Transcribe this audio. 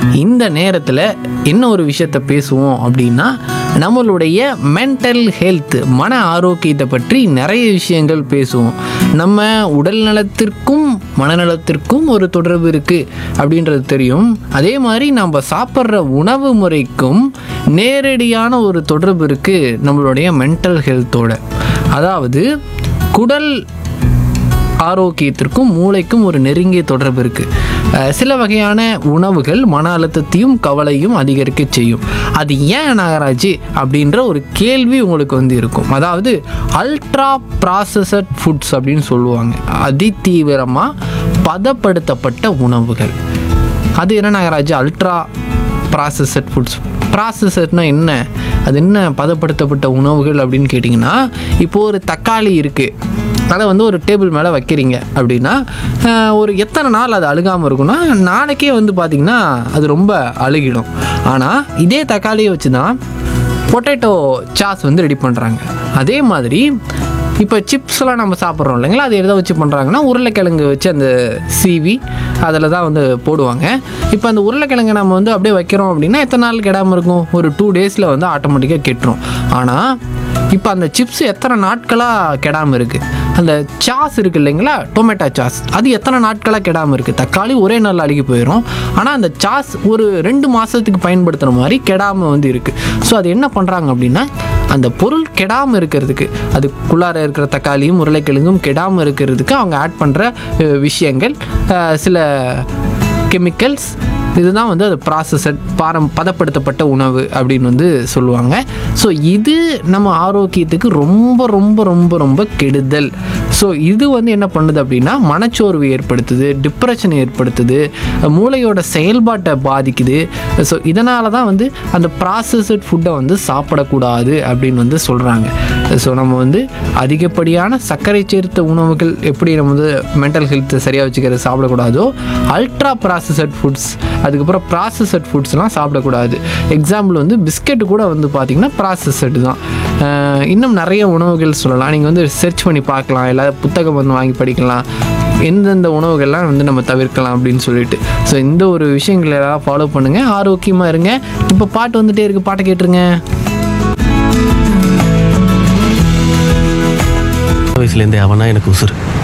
இந்த நேரத்தில் என்ன ஒரு விஷயத்த பேசுவோம் அப்படின்னா நம்மளுடைய மென்டல் ஹெல்த் மன ஆரோக்கியத்தை பற்றி நிறைய விஷயங்கள் பேசுவோம் நம்ம உடல் நலத்திற்கும் மனநலத்திற்கும் ஒரு தொடர்பு இருக்குது அப்படின்றது தெரியும் அதே மாதிரி நம்ம சாப்பிட்ற உணவு முறைக்கும் நேரடியான ஒரு தொடர்பு இருக்குது நம்மளுடைய மென்டல் ஹெல்த்தோட அதாவது குடல் ஆரோக்கியத்திற்கும் மூளைக்கும் ஒரு நெருங்கிய தொடர்பு இருக்குது சில வகையான உணவுகள் மன அழுத்தத்தையும் கவலையும் அதிகரிக்க செய்யும் அது ஏன் நாகராஜ் அப்படின்ற ஒரு கேள்வி உங்களுக்கு வந்து இருக்கும் அதாவது அல்ட்ரா ப்ராசஸட் ஃபுட்ஸ் அப்படின்னு சொல்லுவாங்க அதிதீவிரமாக பதப்படுத்தப்பட்ட உணவுகள் அது என்ன நாகராஜ் அல்ட்ரா ப்ராசஸட் ஃபுட்ஸ் ப்ராசஸட்னா என்ன அது என்ன பதப்படுத்தப்பட்ட உணவுகள் அப்படின்னு கேட்டிங்கன்னா இப்போ ஒரு தக்காளி இருக்குது அதை வந்து ஒரு டேபிள் மேலே வைக்கிறீங்க அப்படின்னா ஆஹ், ஒரு எத்தனை நாள் அது அழுகாமல் இருக்கும்னா நாளைக்கே வந்து பார்த்திங்கன்னா அது ரொம்ப அழுகிடும் ஆனால் இதே தக்காளியை வச்சு தான் பொட்டேட்டோ சாஸ் வந்து ரெடி பண்ணுறாங்க அதே மாதிரி இப்போ சிப்ஸ்லாம் நம்ம சாப்பிட்றோம் இல்லைங்களா அது எதை வச்சு பண்ணுறாங்கன்னா உருளைக்கிழங்கு வச்சு அந்த சீவி அதில் தான் வந்து போடுவாங்க இப்போ அந்த உருளைக்கிழங்கை நம்ம வந்து அப்படியே வைக்கிறோம் அப்படின்னா எத்தனை நாள் கெடாமல் இருக்கும் ஒரு டூ டேஸில் வந்து ஆட்டோமேட்டிக்காக கெட்டுரும் ஆனால் இப்போ அந்த சிப்ஸ் எத்தனை நாட்களாக கெடாமல் இருக்குது அந்த சாஸ் இருக்குது இல்லைங்களா டொமேட்டோ சாஸ் அது எத்தனை நாட்களாக கெடாமல் இருக்குது தக்காளி ஒரே நாளில் அழுகி போயிடும் ஆனால் அந்த சாஸ் ஒரு ரெண்டு மாதத்துக்கு பயன்படுத்துகிற மாதிரி கெடாமல் வந்து இருக்குது ஸோ அது என்ன பண்ணுறாங்க அப்படின்னா அந்த பொருள் கெடாமல் இருக்கிறதுக்கு அதுக்குள்ளார இருக்கிற தக்காளியும் உருளைக்கிழங்கும் கெடாமல் இருக்கிறதுக்கு அவங்க ஆட் பண்ணுற விஷயங்கள் அஹ், சில கெமிக்கல்ஸ் இதுதான் வந்து அது ப்ராசஸட் பாரம் பதப்படுத்தப்பட்ட உணவு அப்படின்னு வந்து சொல்லுவாங்க ஸோ இது நம்ம ஆரோக்கியத்துக்கு ரொம்ப ரொம்ப ரொம்ப ரொம்ப கெடுதல் ஸோ இது வந்து என்ன பண்ணுது அப்படின்னா மனச்சோர்வு ஏற்படுத்துது டிப்ரெஷன் ஏற்படுத்துது மூளையோட செயல்பாட்டை பாதிக்குது ஸோ இதனால தான் வந்து அந்த ப்ராசஸ்ட் ஃபுட்டை வந்து சாப்பிடக்கூடாது அப்படின்னு வந்து சொல்கிறாங்க ஸோ நம்ம வந்து அதிகப்படியான சர்க்கரை சேர்த்த உணவுகள் எப்படி நம்ம வந்து மென்டல் ஹெல்த்தை சரியாக வச்சுக்கிறது சாப்பிடக்கூடாதோ அல்ட்ரா ப்ராசஸட் ஃபுட்ஸ் அதுக்கப்புறம் ப்ராசஸட் ஃபுட்ஸ்லாம் சாப்பிடக்கூடாது எக்ஸாம்பிள் வந்து பிஸ்கெட் கூட வந்து பார்த்திங்கன்னா ப்ராசஸட் தான் அஹ் இன்னும் நிறைய உணவுகள் சொல்லலாம் நீங்கள் வந்து சர்ச் பண்ணி பார்க்கலாம் இல்லை புத்தகம் வந்து வாங்கி படிக்கலாம் எந்தெந்த உணவுகள்லாம் வந்து நம்ம தவிர்க்கலாம் அப்படின்னு சொல்லிட்டு ஸோ இந்த ஒரு விஷயங்களை எல்லாம் ஃபாலோ பண்ணுங்கள் ஆரோக்கியமாக இருங்க இப்போ பாட்டு வந்துட்டே இருக்கு பாட்டை கேட்டுருங்க வயசுலேருந்தே அவனா எனக்கு உசுறு